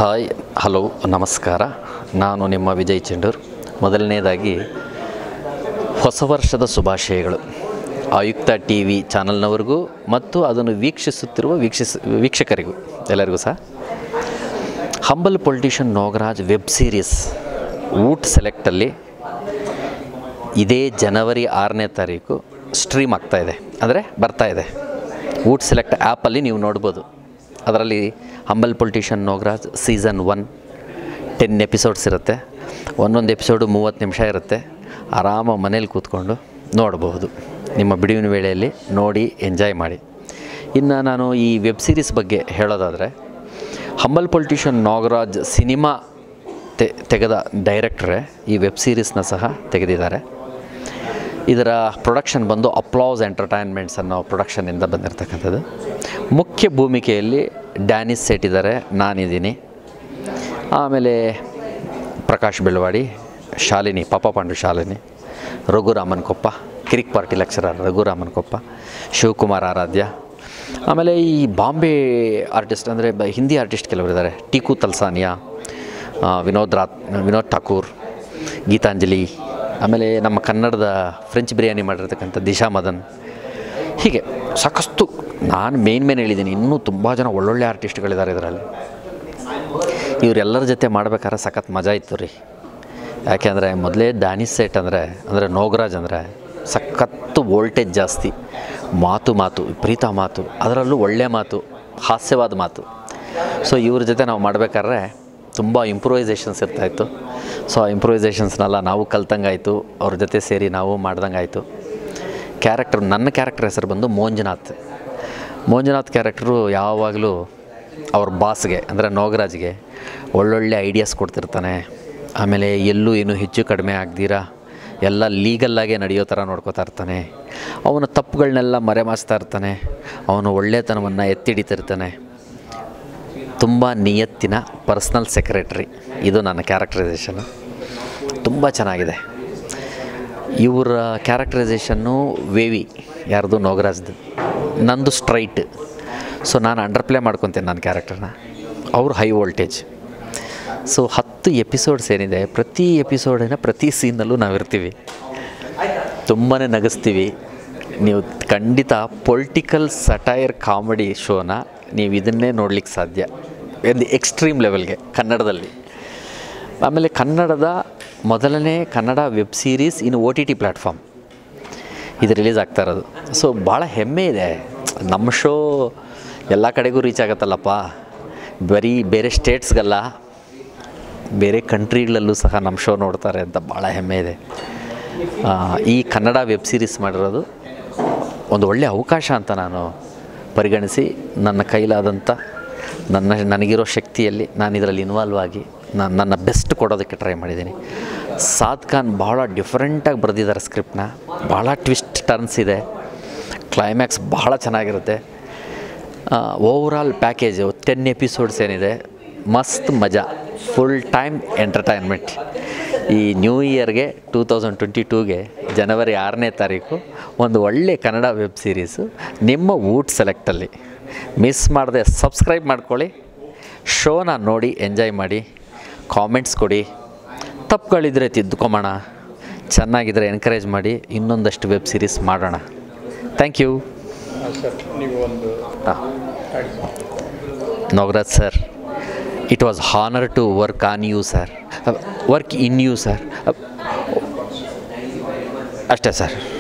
Hi hello ನಮಸ್ಕಾರ ನಾನು ನಿಮ್ಮ ವಿಜಯ್ ಚಂಡೂರ್ ಮೊದಲನೇದಾಗಿ ಹೊಸ ವರ್ಷದ ಶುಭಾಶಯಗಳು ಆಯುಕ್ತ ಟಿ ವಿ ಚಾನಲ್ನವರಿಗೂ ಮತ್ತು ಅದನ್ನು ವೀಕ್ಷಿಸುತ್ತಿರುವ ವೀಕ್ಷಿಸ ವೀಕ್ಷಕರಿಗೂ ಎಲ್ಲರಿಗೂ ಸಹ humble politician Nagaraj web series Voot ಸೆಲೆಕ್ಟಲ್ಲಿ ಇದೇ ಜನವರಿ ಆರನೇ ತಾರೀಕು ಸ್ಟ್ರೀಮ್ ಆಗ್ತಾ ಇದೆ ಅಂದರೆ ಬರ್ತಾ ಇದೆ ಊಟ್ ಸೆಲೆಕ್ಟ್ ಆ್ಯಪಲ್ಲಿ ನೀವು ನೋಡ್ಬೋದು ಅದರಲ್ಲಿ humble politician Nagaraj season one ten episodes ಇರುತ್ತೆ ಒಂದೊಂದು ಎಪಿಸೋಡು ಮೂವತ್ತು ನಿಮಿಷ ಇರುತ್ತೆ ಆರಾಮ ಮನೇಲಿ ಕೂತ್ಕೊಂಡು ನೋಡಬಹುದು ನಿಮ್ಮ ಬಿಡುವಿನ ವೇಳೆಯಲ್ಲಿ ನೋಡಿ ಎಂಜಾಯ್ ಮಾಡಿ ಇನ್ನು ನಾನು ಈ ವೆಬ್ ಸೀರೀಸ್ ಬಗ್ಗೆ ಹೇಳೋದಾದರೆ ಹಂಬಲ್ ಪೊಲಿಟಿಷಿಯನ್ ನಾಗರಾಜ್ ಸಿನಿಮಾ ತೆ ತೆಗೆದ ಡೈರೆಕ್ಟ್ರೇ ಈ ವೆಬ್ ಸೀರೀಸ್ನ ಸಹ ತೆಗೆದಿದ್ದಾರೆ ಇದರ ಪ್ರೊಡಕ್ಷನ್ ಬಂದು ಅಪ್ಲಾಸ್ ಎಂಟರ್ಟೈನ್ಮೆಂಟ್ಸ್ ಅನ್ನೋ ಪ್ರೊಡಕ್ಷನಿಂದ ಬಂದಿರತಕ್ಕಂಥದ್ದು ಮುಖ್ಯ ಭೂಮಿಕೆಯಲ್ಲಿ ಡ್ಯಾನಿಸ್ ಸೆಟ್ ಇದ್ದಾರೆ ನಾನಿದ್ದೀನಿ ಆಮೇಲೆ ಪ್ರಕಾಶ್ ಬೆಳವಾಡಿ ಶಾಲಿನಿ ಪಾಪ ಪಾಂಡು ಶಾಲಿನಿ ರಘುರಾಮನ್ ಕೊಪ್ಪ ಕಿರಿಕ್ ಪಾರ್ಟಿ ಲೆಕ್ಚರರ್ ರಘುರಾಮನ್ ಕೊಪ್ಪ ಶಿವಕುಮಾರ್ ಆರಾಧ್ಯ ಆಮೇಲೆ ಈ ಬಾಂಬೆ ಆರ್ಟಿಸ್ಟ್ ಅಂದರೆ ಬ ಹಿಂದಿ ಆರ್ಟಿಸ್ಟ್ ಕೆಲವರಿದ್ದಾರೆ ಟೀಕು ತಲ್ಸಾನಿಯಾ ಆ, ವಿನೋದ್ ರಾತ್ ವಿನೋದ್ ಠಾಕೂರ್ ಗೀತಾಂಜಲಿ ಆಮೇಲೆ ನಮ್ಮ ಕನ್ನಡದ ಫ್ರೆಂಚ್ ಬಿರಿಯಾನಿ ಮಾಡಿರ್ತಕ್ಕಂಥ ದಿಶಾ ಮದನ್ ಹೀಗೆ ಸಾಕಷ್ಟು ನಾನು ಮೇನ್ ಮೇನ್ ಹೇಳಿದ್ದೀನಿ ಇನ್ನೂ ತುಂಬ ಜನ ಒಳ್ಳೊಳ್ಳೆ ಆರ್ಟಿಸ್ಟ್ಗಳಿದ್ದಾರೆ ಇದರಲ್ಲಿ ಇವರೆಲ್ಲರ ಜೊತೆ ಮಾಡ್ಬೇಕಾದ್ರೆ ಸಖತ್ ಮಜಾ ಇತ್ತು ರೀ ಯಾಕೆಂದರೆ ಮೊದಲೇ ಡ್ಯಾನಿಸ್ ಸೆಟ್ ಅಂದರೆ ಅಂದರೆ ನೋಗರಾಜ್ ಅಂದರೆ ಸಖತ್ತು ವೋಲ್ಟೇಜ್ ಜಾಸ್ತಿ ಮಾತು ಮಾತು ವಿಪರೀತ ಮಾತು ಅದರಲ್ಲೂ ಒಳ್ಳೆಯ ಮಾತು ಹಾಸ್ಯವಾದ ಮಾತು ಸೊ ಇವ್ರ ಜೊತೆ ನಾವು ಮಾಡಬೇಕಾದ್ರೆ ತುಂಬ ಇಂಪ್ರೂವೈಸೇಷನ್ಸ್ ಇರ್ತಾಯಿತ್ತು ಸೊ ಆ ಇಂಪ್ರೂವೈಸೇಷನ್ಸ್ನೆಲ್ಲ ನಾವು ಕಲ್ತಂಗಾಯಿತು ಅವ್ರ ಜೊತೆ ಸೇರಿ ನಾವು ಮಾಡ್ದಂಗಾಯಿತು ಕ್ಯಾರೆಕ್ಟರ್ ನನ್ನ ಕ್ಯಾರೆಕ್ಟರ್ ಹೆಸರು ಬಂದು ಮೋಂಜುನಾಥ್ ಮೋಂಜುನಾಥ್ ಕ್ಯಾರೆಕ್ಟ್ರು ಯಾವಾಗಲೂ ಅವ್ರ ಬಾಸ್ಗೆ ಅಂದರೆ ನೋಗರಾಜ್ಗೆ ಒಳ್ಳೊಳ್ಳೆ ಐಡಿಯಾಸ್ ಕೊಡ್ತಿರ್ತಾನೆ ಆಮೇಲೆ ಎಲ್ಲೂ ಏನು ಹೆಚ್ಚು ಕಡಿಮೆ ಆಗ್ದಿರಾ ಎಲ್ಲ ಲೀಗಲ್ಲಾಗೆ ನಡೆಯೋ ಥರ ನೋಡ್ಕೋತಾ ಇರ್ತಾನೆ ಅವನ ತಪ್ಪುಗಳನ್ನೆಲ್ಲ ಮರೆಮಾಚ್ತಾ ಇರ್ತಾನೆ ಅವನು ಒಳ್ಳೆತನವನ್ನು ಎತ್ತಿಡಿತಿರ್ತಾನೆ ತುಂಬ ನಿಯತ್ತಿನ ಪರ್ಸ್ನಲ್ ಸೆಕ್ರೆಟ್ರಿ ಇದು ನನ್ನ ಕ್ಯಾರೆಕ್ಟರೈಸೇಷನ್ನು ತುಂಬ ಚೆನ್ನಾಗಿದೆ ಇವರ ಕ್ಯಾರೆಕ್ಟರೈಸೇಷನ್ನು ವೇವಿ ಯಾರ್ದು ನೋಗರಾಜ್ದು ನಂದು ಸ್ಟ್ರೈಟ್ ಸೊ ನಾನು ಅಂಡರ್ ಪ್ಲೇ ಮಾಡ್ಕೊತೀನಿ ನನ್ನ ಕ್ಯಾರೆಕ್ಟರ್ನ ಅವ್ರು ಹೈ ವೋಲ್ಟೇಜ್ ಸೊ ಹತ್ತು ಎಪಿಸೋಡ್ಸ್ ಏನಿದೆ ಪ್ರತಿ ಎಪಿಸೋಡಿನ ಪ್ರತಿ ಸೀನಲ್ಲೂ ನಾವಿರ್ತೀವಿ ತುಂಬಾ ನಗಿಸ್ತೀವಿ ನೀವು ಖಂಡಿತ ಪೊಲಿಟಿಕಲ್ ಸಟೈರ್ ಕಾಮಿಡಿ ಶೋನ ನೀವು ಇದನ್ನೇ ನೋಡ್ಲಿಕ್ಕೆ ಸಾಧ್ಯ ಒಂದು ಎಕ್ಸ್ಟ್ರೀಮ್ ಲೆವೆಲ್ಗೆ ಕನ್ನಡದಲ್ಲಿ ಆಮೇಲೆ ಕನ್ನಡದ ಮೊದಲನೇ Kannada web series in O T T platform ಇದು ರಿಲೀಸ್ ಆಗ್ತಾ ಇರೋದು ಸೊ ಭಾಳ ಹೆಮ್ಮೆ ಇದೆ ನಮ್ಮ ಶೋ ಎಲ್ಲ ಕಡೆಗೂ ರೀಚ್ ಆಗುತ್ತಲ್ಲಪ್ಪ ಬರೀ ಬೇರೆ ಸ್ಟೇಟ್ಸ್ಗಲ್ಲ ಬೇರೆ ಕಂಟ್ರಿಗಳಲ್ಲೂ ಸಹ ನಮ್ಮ ಶೋ ನೋಡ್ತಾರೆ ಅಂತ ಭಾಳ ಹೆಮ್ಮೆ ಇದೆ ಆ, ಈ ಕನ್ನಡ ವೆಬ್ ಸೀರೀಸ್ ಮಾಡಿರೋದು ಒಂದು ಒಳ್ಳೆಯ ಅವಕಾಶ ಅಂತ ನಾನು ಪರಿಗಣಿಸಿ ನನ್ನ ಕೈಲಾದಂಥ ನನ್ನ ನನಗಿರೋ ಶಕ್ತಿಯಲ್ಲಿ ನಾನು ಇದರಲ್ಲಿ ಇನ್ವಾಲ್ವ್ ಆಗಿ ನಾನು ನನ್ನ ಬೆಸ್ಟ್ ಕೊಡೋದಕ್ಕೆ ಟ್ರೈ ಮಾಡಿದ್ದೀನಿ ಸಾದ್ ಖಾನ್ ಭಾಳ ಡಿಫ್ರೆಂಟಾಗಿ ಬರೆದಿದ್ದಾರೆ ಸ್ಕ್ರಿಪ್ಟ್ನ ಭಾಳ ಟ್ವಿಸ್ಟ್ ಟರ್ನ್ಸ್ ಇದೆ ಕ್ಲೈಮ್ಯಾಕ್ಸ್ ಭಾಳ ಚೆನ್ನಾಗಿರುತ್ತೆ ಓವರಾಲ್ ಪ್ಯಾಕೇಜು ಟೆನ್ ಎಪಿಸೋಡ್ಸ್ ಏನಿದೆ ಮಸ್ತ್ ಮಜಾ ಫುಲ್ ಟೈಮ್ ಎಂಟರ್ಟೈನ್ಮೆಂಟ್ ಈ ನ್ಯೂ ಇಯರ್ಗೆ ಟೂ ತೌಸಂಡ್ ಟ್ವೆಂಟಿ ಟೂಗೆ ಜನವರಿ ಆರನೇ ತಾರೀಕು ಒಂದು ಒಳ್ಳೆ ಕನ್ನಡ ವೆಬ್ ಸೀರೀಸು ನಿಮ್ಮ ಊಟ್ ಸೆಲೆಕ್ಟಲ್ಲಿ ಮಿಸ್ ಮಾಡದೆ ಸಬ್ಸ್ಕ್ರೈಬ್ ಮಾಡ್ಕೊಳ್ಳಿ ಶೋನ ನೋಡಿ ಎಂಜಾಯ್ ಮಾಡಿ ಕಾಮೆಂಟ್ಸ್ ಕೊಡಿ ತಪ್ಪುಗಳಿದ್ರೆ ತಿದ್ದುಕೊಂಬೋಣ ಚೆನ್ನಾಗಿದ್ದರೆ ಎನ್ಕರೇಜ್ ಮಾಡಿ ಇನ್ನೊಂದಷ್ಟು ವೆಬ್ ಸೀರೀಸ್ ಮಾಡೋಣ ಥ್ಯಾಂಕ್ ಯು ಸರ್ ನೀವು ಒಂದು Nagraj sir, it was honor to work on you, sir. Uh, work in you, sir. Uh, ಅಷ್ಟೇ ಸರ್